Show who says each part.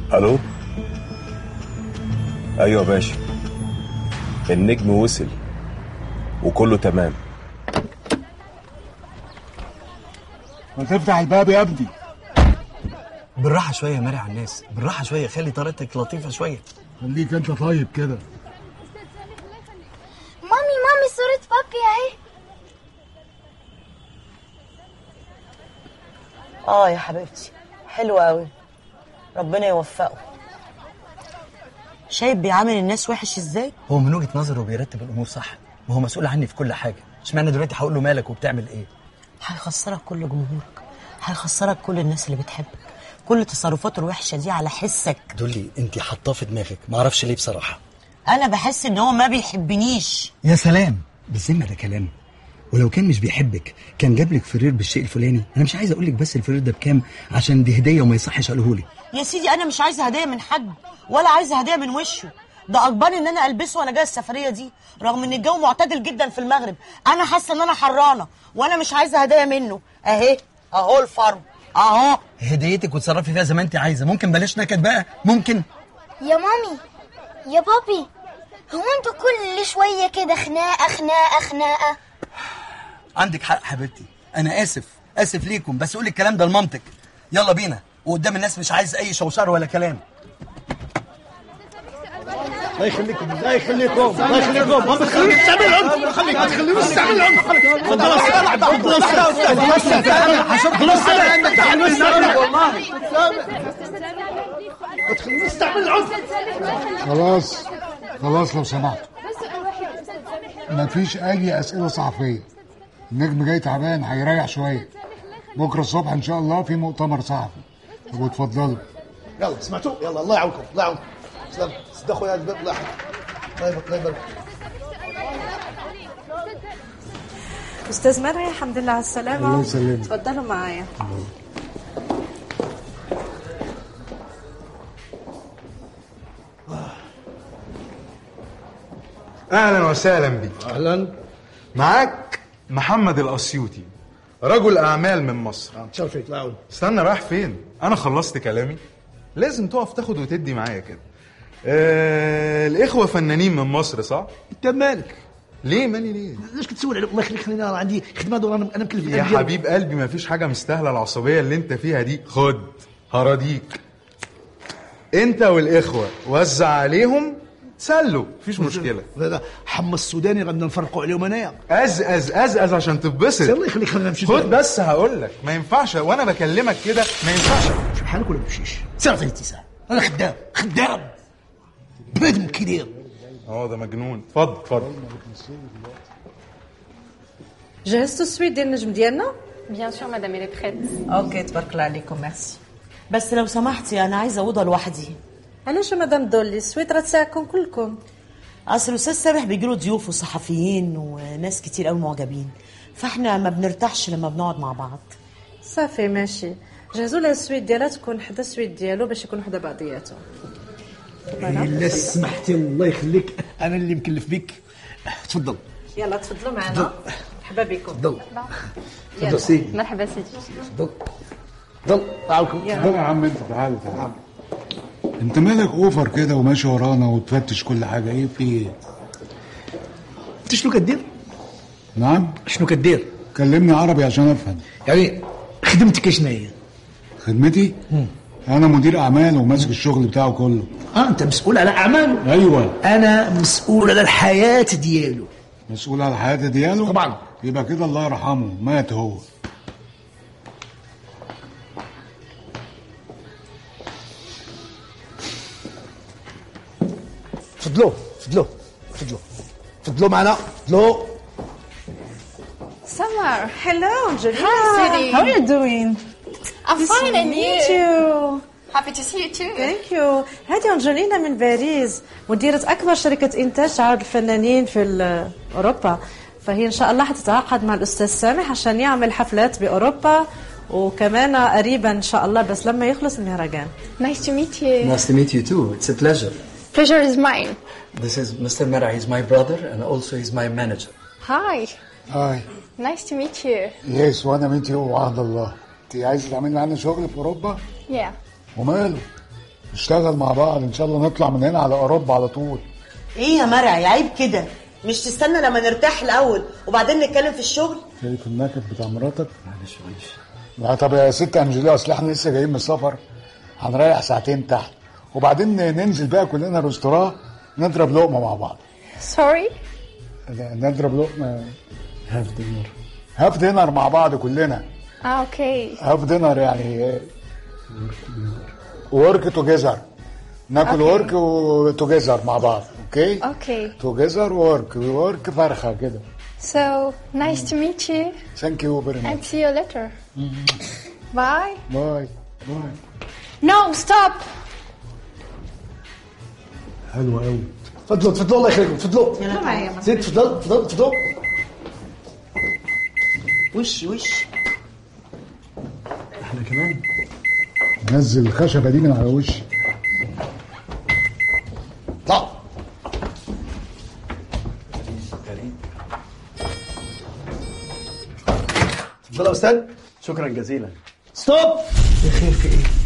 Speaker 1: الو ايوه يا باشا النجم وصل وكله تمام
Speaker 2: ما تفتح الباب يا ابني
Speaker 3: بالراحه شويه يا ماري على الناس بالراحه شويه خلي طريقتك لطيفه شويه
Speaker 2: خليك انت طيب كده
Speaker 4: مامي مامي صورة بابي اهي
Speaker 5: اه يا حبيبتي حلو قوي ربنا يوفقه شايف بيعامل الناس وحش ازاي
Speaker 3: هو من وجهه نظره بيرتب الامور صح وهو مسؤول عني في كل حاجه اشمعنى دلوقتي هقول له مالك وبتعمل ايه
Speaker 5: هيخسرك كل جمهورك هيخسرك كل الناس اللي بتحبك كل تصرفاته الوحشه دي على حسك
Speaker 3: دولي انت حاطاه في دماغك ما اعرفش ليه بصراحه
Speaker 5: انا بحس ان هو ما بيحبنيش
Speaker 3: يا سلام بالذمه ده كلام ولو كان مش بيحبك كان جاب لك فرير بالشيء الفلاني انا مش عايز اقول لك بس الفرير ده بكام عشان دي هديه وما يصحش اقوله لي
Speaker 5: يا سيدي انا مش عايزه هديه من حد ولا عايزه هديه من وشه ده اجبرني ان انا البسه وانا جايه السفريه دي رغم ان الجو معتدل جدا في المغرب انا حاسه ان انا حرانه وانا مش عايزه هديه منه اهي اهو الفرو اهو
Speaker 3: هديتك وتصرفي فيها زي ما انت عايزه ممكن بلاش نكد بقى ممكن
Speaker 4: يا مامي يا بابي هو انتوا كل شوية كده خناقة خناقة خناقة
Speaker 3: عندك حق حبيبتي انا اسف اسف ليكم بس قولي الكلام ده لمامتك يلا بينا وقدام الناس مش عايز اي شوشره ولا كلام
Speaker 2: الله يخليكم الله يخليكم الله يخليكم ما بتخلينيش تعمل عنف خليك ما تخلينيش تعمل عنف خلاص خلاص خلاص والله ما تخلينيش تعمل عنف خلاص خلاص لو سمحت ما فيش اي اسئله صحفيه النجم جاي تعبان هيريح شويه بكره الصبح ان شاء الله في مؤتمر صحفي طب اتفضلوا
Speaker 6: يلا سمعتوا يلا الله يعاونكم الله يعاونكم سلام صدقوا يا الباب الله يحفظك الله يبارك الله يبارك
Speaker 7: استاذ مرعي الحمد لله على السلامه
Speaker 2: الله يسلمك.
Speaker 7: تفضلوا معايا
Speaker 8: اهلا وسهلا بك
Speaker 6: اهلا
Speaker 8: معاك محمد الاسيوطي رجل اعمال من مصر
Speaker 6: تشرف فيك الله يعاونك
Speaker 8: استنى رايح فين انا خلصت كلامي لازم تقف تاخد وتدي معايا كده آه الاخوه فنانين من مصر صح
Speaker 6: انت مالك
Speaker 8: ليه مالي ليه
Speaker 6: ليش كتسول عليك الله يخليك خليني انا عندي خدمه دور انا انا مكلف
Speaker 8: يا حبيب قلبي مفيش حاجه مستاهله العصبيه اللي انت فيها دي خد هراضيك انت والاخوه وزع عليهم سلوا مفيش مشكله
Speaker 6: لا لا حمى السوداني غادي نفرقوا عليهم انايا
Speaker 8: أز أز أز أز عشان تتبسط
Speaker 6: الله يخليك خلينا نمشي
Speaker 8: خد بس هقول لك ما ينفعش وانا بكلمك كده ما ينفعش
Speaker 6: شو بحالك ولا بمشيش سير عطيني ساعه انا خدام خدام بنادم كبير
Speaker 8: اه ده مجنون اتفضل اتفضل
Speaker 7: جهزتوا السويت ديال النجم ديالنا
Speaker 9: Bien sûr, madame, elle est prête.
Speaker 5: اوكي تبارك الله عليكم ميرسي بس لو سمحتي انا عايزه اوضه لوحدي
Speaker 7: علاش يا مدام دولي السويت راه تساعدكم كلكم
Speaker 5: اصل الاستاذ سامح بيجيله ضيوف وصحفيين وناس كتير قوي معجبين فاحنا ما بنرتاحش لما بنقعد مع بعض
Speaker 7: صافي ماشي جهزوا لها السويت ديالها تكون حدا السويت ديالو باش يكونوا حدا بعضياتهم
Speaker 6: الا سمحتي الله يخليك انا اللي مكلف بك تفضل
Speaker 7: يلا تفضلوا معنا مرحبا بكم
Speaker 6: تفضل
Speaker 9: يلا.
Speaker 6: سي.
Speaker 9: مرحبا سيدي
Speaker 6: تفضل تفضل تعاونكم
Speaker 2: اتفضل يا عم انت تعالى تعالى انت مالك اوفر كده وماشي ورانا وتفتش كل حاجه ايه في ايه؟
Speaker 6: انت شنو كدير؟
Speaker 2: نعم
Speaker 6: شنو كدير؟
Speaker 2: كلمني عربي عشان افهم
Speaker 6: يعني خدمتك شنو هي؟
Speaker 2: خدمتي انا مدير اعمال وماسك الشغل بتاعه كله
Speaker 6: اه انت مسؤول على اعماله
Speaker 2: ايوه
Speaker 6: انا مسؤول على الحياه ديالو
Speaker 2: مسؤول على الحياه دياله
Speaker 6: طبعا
Speaker 2: يبقى كده الله يرحمه مات هو
Speaker 6: تفضلوا تفضلوا تفضلوا تفضلوا معنا تفضلوا
Speaker 9: Summer.
Speaker 7: Hello, Angelina.
Speaker 9: Hi, sweetie.
Speaker 7: How are you doing?
Speaker 9: I'm
Speaker 7: Nice
Speaker 9: fine
Speaker 7: to
Speaker 9: and
Speaker 7: meet
Speaker 9: you?
Speaker 7: you.
Speaker 9: Happy to see you too.
Speaker 7: Thank you. هذه أنجلينا من باريس مديرة أكبر شركة إنتاج عرض الفنانين في ال- أوروبا فهي إن شاء الله حتتعاقد مع الأستاذ سامح عشان يعمل حفلات بأوروبا وكمان قريبا إن شاء الله بس لما يخلص المهرجان
Speaker 9: Nice to meet you.
Speaker 3: Nice to meet you too. It's a pleasure.
Speaker 9: Pleasure is mine.
Speaker 3: This is Mr. Mera. He's my brother and also he's my manager.
Speaker 9: Hi.
Speaker 2: هاي
Speaker 9: Nice to meet you.
Speaker 2: يس وانا بنتي وعهد الله انت عايزه تعملي معانا شغل في اوروبا
Speaker 9: Yeah.
Speaker 2: وماله نشتغل مع بعض ان شاء الله نطلع من هنا على اوروبا على طول
Speaker 5: ايه يا مرعي عيب كده مش تستنى لما نرتاح الاول وبعدين نتكلم في الشغل
Speaker 2: شايف النكد بتاع مراتك معلش معلش طب يا ست انجليا اصل احنا لسه جايين من السفر هنريح ساعتين تحت وبعدين ننزل بقى كلنا ريستوران نضرب لقمه مع بعض
Speaker 9: Sorry?
Speaker 2: نضرب لقمه هاف دينر هاف دينر مع بعض كلنا
Speaker 9: Ah, okay.
Speaker 2: هاف دينر يعني ورك توجذر ناكل ورك وتوجذر مع بعض اوكي
Speaker 9: Okay.
Speaker 2: توجذر ورك ورك فرخه كده
Speaker 9: So, nice to meet you
Speaker 2: ثانك يو فيري
Speaker 9: and
Speaker 2: ماتش
Speaker 9: see you later. Bye.
Speaker 2: باي باي
Speaker 9: No, stop!
Speaker 2: حلوه قوي
Speaker 6: تفضلوا تفضلوا الله يخليكم تفضلوا
Speaker 5: يلا تعالى.
Speaker 6: زيد تفضل تفضل تفضل
Speaker 5: وش وش
Speaker 2: احنا كمان نزل الخشبه دي من على وشي
Speaker 6: طلع تفضل يا استاذ
Speaker 10: شكرا جزيلا
Speaker 6: ستوب
Speaker 10: خير في ايه؟